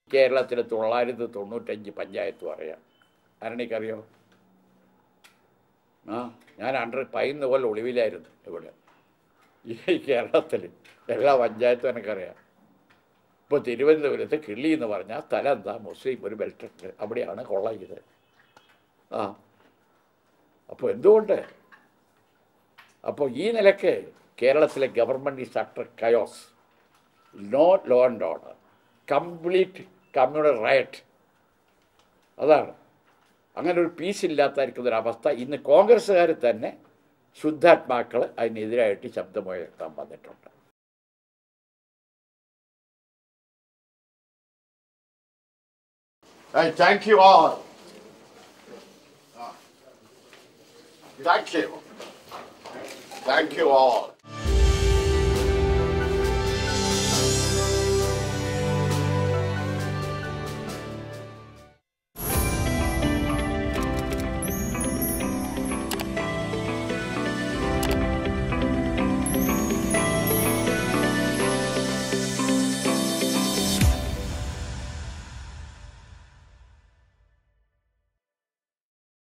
കേരളത്തിലെ തൊള്ളായിരത്തി തൊണ്ണൂറ്റഞ്ച് പഞ്ചായത്തും അറിയാം ആരണിക്കറിയോ ആ ഞാൻ അണ്ടർ പതിനൊന്ന് കൊല്ലം ഒളിവിലായിരുന്നു ഇവിടെ ഈ കേരളത്തിൽ എല്ലാ പഞ്ചായത്തും എനിക്കറിയാം ഇപ്പോൾ തിരുവനന്തപുരത്ത് കിള്ളി എന്ന് പറഞ്ഞാൽ സ്ഥലം എന്താ മുസ്ലിം ഒരു ബെൽറ്റുണ്ട് അവിടെയാണ് കൊള്ള ചെയ്തത് ആ അപ്പോൾ എന്തുകൊണ്ട് അപ്പോൾ ഈ നിലയ്ക്ക് കേരളത്തിലെ government is utter chaos no law and order complete communal riot അതാണ് അങ്ങനെ ഒരു പീസ് ഇല്ലാത്തായിരിക്കുന്ന ഒരു അവസ്ഥ ഇന്ന് കോൺഗ്രസ്സുകാർ തന്നെ ശുദ്ധാത്മാക്കൾ അതിനെതിരായിട്ട് ശബ്ദമുയർത്താൻ വന്നിട്ടുണ്ട് Hey, thank you all. Thank you. Thank you all.